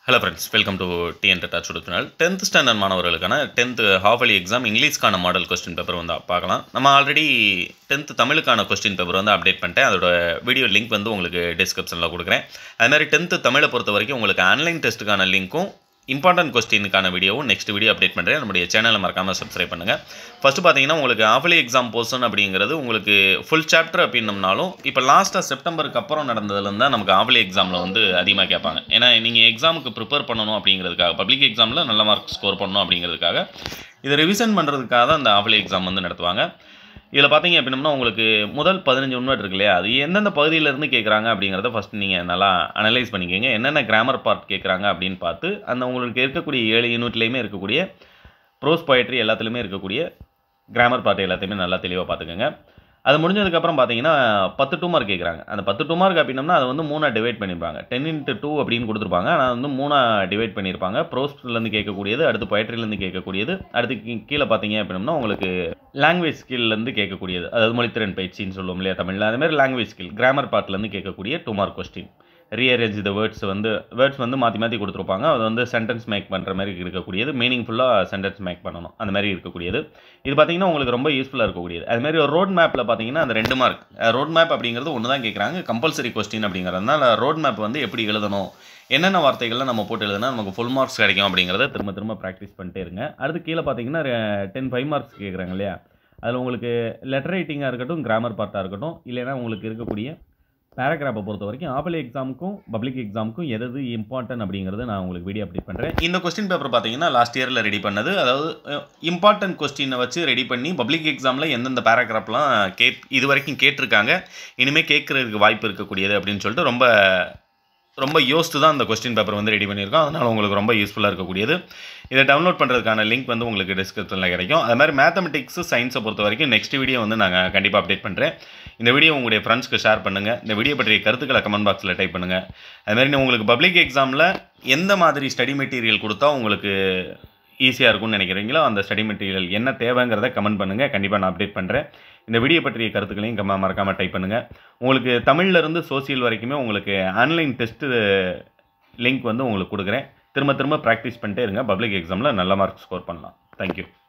hello friends welcome to TN டட்டா சுடுத்துனால் tenth standard மாணவர்களுக்கான டென்த்து ஹாஃபலி எக்ஸாம் இங்கிலீஷ்க்கான மாடல் கொஸ்டின் பேப்பர் வந்து பார்க்கலாம் நம்ம ஆல்ரெடி டென்த் தமிழுக்கான கொஸ்டின் பேப்பர் வந்து அப்டேட் பண்ணிட்டேன் அதோட வீடியோ லிங்க் வந்து உங்களுக்கு டிஸ்கிரிப்ஷனில் கொடுக்குறேன் அது மாதிரி டென்த்து தமிழை பொறுத்த வரைக்கும் உங்களுக்கு ஆன்லைன் டெஸ்ட்டுக்கான லிங்க்கும் இம்பார்ட்டன்ட் கொஸ்டினுக்கான வீடியோவும் நெக்ஸ்ட் வீடியோ அப்டேட் பண்ணுறேன் நம்முடைய சேனலை மறக்காமல் சப்ஸ்கிரைப் பண்ணுங்கள் ஃபஸ்ட்டு பார்த்தீங்கன்னா உங்களுக்கு ஆஃபலி எக்ஸாம் போர்ஷன் அப்படிங்கிறது உங்களுக்கு ஃபுல் சாப்டர் அப்படின்னம்னாலும் இப்போ லாஸ்ட்டாக செப்டம்பருக்கு அப்புறம் நடந்ததுலேருந்து தான் நமக்கு ஆஃபலி எக்ஸாமில் வந்து அதிகமாக கேட்பாங்க ஏன்னா நீங்கள் எக்ஸாமுக்கு ப்ரிப்பேர் பண்ணணும் அப்படிங்கிறதுக்காக பப்ளிக் எக்ஸாமில் நல்ல மார்க் ஸ்கோர் பண்ணணும் அப்படிங்கிறதுக்காக இதை ரிவிஷன் பண்ணுறதுக்காக தான் அந்த ஆஃபலி எக்ஸாம் வந்து நடத்துவாங்க இதில் பார்த்தீங்க அப்படின்னா உங்களுக்கு முதல் பதினஞ்சு உண்மைட் இருக்கு இல்லையா அது எந்தெந்த பகுதியிலேருந்து கேட்குறாங்க அப்படிங்கிறத ஃபஸ்ட் நீங்கள் நல்லா அனலைஸ் பண்ணிக்கோங்க என்னென்ன கிராமர் பார்ட் கேட்குறாங்க அப்படின்னு பார்த்து அந்த உங்களுக்கு இருக்கக்கூடிய ஏழு யூனிட்லேயுமே இருக்கக்கூடிய ப்ரோஸ் poetry எல்லாத்துலேயுமே இருக்கக்கூடிய கிராமர் பார்ட் எல்லாத்தையுமே நல்லா தெளிவாக பார்த்துக்கோங்க அது முடிஞ்சதுக்கப்புறம் பார்த்தீங்கன்னா பத்து டூ மார்க் கேட்குறாங்க அந்த பத்து டூ மார்க் அப்படின்னம்னா அதை வந்து மூணாக டிவைட் பண்ணியிருப்பாங்க டென் இன்ட்டு டூ அப்படின்னு கொடுத்துருப்பாங்க ஆனால் வந்து மூணாக டிவைட் பண்ணியிருப்பாங்க ப்ரோஸ்லேருந்து கேட்கக்கூடியது அடுத்து poetryலேருந்து கேட்கக்கூடியது அடுத்து கீ- கீழே பார்த்தீங்க அப்படின்னா உங்களுக்கு லாங்குவேஜ் ஸ்கில்லேருந்து கேட்கக்கூடியது அதாவது மொழித்திறன் பயிற்சின்னு சொல்லுவோம் இல்லையா தமிழில் அது மாதிரி லாங்குவேஜ் ஸ்கில் கிராமர் பார்ட்லேருந்து கேட்கக்கூடிய two mark question rearrange the words வந்து வேர்ட்ஸ் வந்து மாற்றி மாற்றி கொடுத்துருப்பாங்க அது வந்து சென்டென்ஸ் மேக் பண்ணுற மாதிரி இருக்கக்கூடியது மீனிங்ஃபுல்லாக சென்டென்ஸ் மேக் பண்ணணும் அந்த மாதிரி இருக்கக்கூடியது இது பார்த்தீங்கன்னா உங்களுக்கு ரொம்ப யூஸ்ஃபுல்லாக இருக்கக்கூடியது அது மாதிரி ஒரு ரோட் மேப்பில் பார்த்தீங்கன்னா அந்த ரெண்டு மார்க் ரோட் மேப் அப்படிங்கிறது ஒன்று தான் கேட்குறாங்க கம்பல்சரி கொஸ்டின் அப்படிங்கிறதுனால ரோட் மேப் வந்து எப்படி எழுதணும் என்னென்ன வார்த்தைகள்லாம் நம்ம போட்டு எழுதுனா நமக்கு ஃபுல் மார்க்ஸ் கிடைக்கும் அப்படிங்கிறத திரும்ப திரும்ப ப்ராக்டிஸ் பண்ணிட்டே இருங்க அடுத்து கீழே பார்த்தீங்கன்னா டென் ஃபைவ் மார்க்ஸ் கேட்குறாங்க இல்லையா அதில் உங்களுக்கு லெட்டர் ரைட்டிங்காக இருக்கட்டும் கிராமர் பார்ட்டாக இருக்கட்டும் இல்லைன்னா உங்களுக்கு இருக்கக்கூடிய பேராகிராஃபை பொறுத்த வரைக்கும் ஆப்பிள் எக்ஸாமுக்கும் பப்ளிக் எக்ஸாமுக்கும் எது எது இம்பார்ட்டன்ட் அப்படிங்கிறது நான் உங்களுக்கு வீடியோ அப்டேட் பண்ணுறேன் இந்த கொஸ்டின் பேப்பர் பார்த்தீங்கன்னா லாஸ்ட் இயரில் ரெடி பண்ணது அதாவது இம்பார்ட்டன்ட் கொஸ்டினை வச்சு ரெடி பண்ணி பப்ளிக் எக்ஸாமில் எந்தெந்த பேராகிராஃப்லாம் கேட் இது வரைக்கும் கேட்டிருக்காங்க இனிமேல் கேட்குறதுக்கு வாய்ப்பு இருக்கக்கூடியது அப்படின்னு சொல்லிட்டு ரொம்ப ரொம்ப யோசித்து தான் அந்த கொஸ்டின் பேப்பர் வந்து ரெடி பண்ணியிருக்கோம் அதனால் உங்களுக்கு ரொம்ப யூஸ்ஃபுல்லாக இருக்கக்கூடியது இதை டவுன்லோட் பண்ணுறதுக்கான லிங்க் வந்து உங்களுக்கு டிஸ்கிரிப்ஷனில் கிடைக்கும் அது மாதிரி மேத்தமெட்டிக்ஸ் சயின்ஸை பொறுத்த வரைக்கும் நெக்ஸ்ட் வீடியோ வந்து நாங்கள் கண்டிப்பாக அப்டேட் பண்ணுறேன் இந்த வீடியோ உங்களுடைய ஃப்ரெண்ட்ஸ்க்கு ஷேர் பண்ணுங்கள் இந்த வீடியோ பற்றிய கருத்துக்களை கமெண்ட் பாக்ஸில் டைப் பண்ணுங்கள் அது மாதிரி உங்களுக்கு பப்ளிக் எக்ஸாமில் எந்த மாதிரி ஸ்டடி மெட்டீரியல் கொடுத்தா உங்களுக்கு ஈஸியாக இருக்கும்னு நினைக்கிறீங்களோ அந்த ஸ்டடி மெட்டீரியல் என்ன தேவைங்கிறத கமெண்ட் பண்ணுங்கள் கண்டிப்பாக நான் அப்டேட் பண்ணுறேன் இந்த வீடியோ பற்றிய கருத்துக்களையும் கம்ம மறக்காமல் டைப் பண்ணுங்கள் உங்களுக்கு தமிழ்ல இருந்து சோசியல் வரைக்குமே உங்களுக்கு ஆன்லைன் டெஸ்ட்டு லிங்க் வந்து உங்களுக்கு கொடுக்குறேன் திரும்ப திரும்ப ப்ராக்டிஸ் பண்ணிட்டே இருங்க பப்ளிக் எக்ஸாமில் நல்ல மார்க் ஸ்கோர் பண்ணலாம் தேங்க்யூ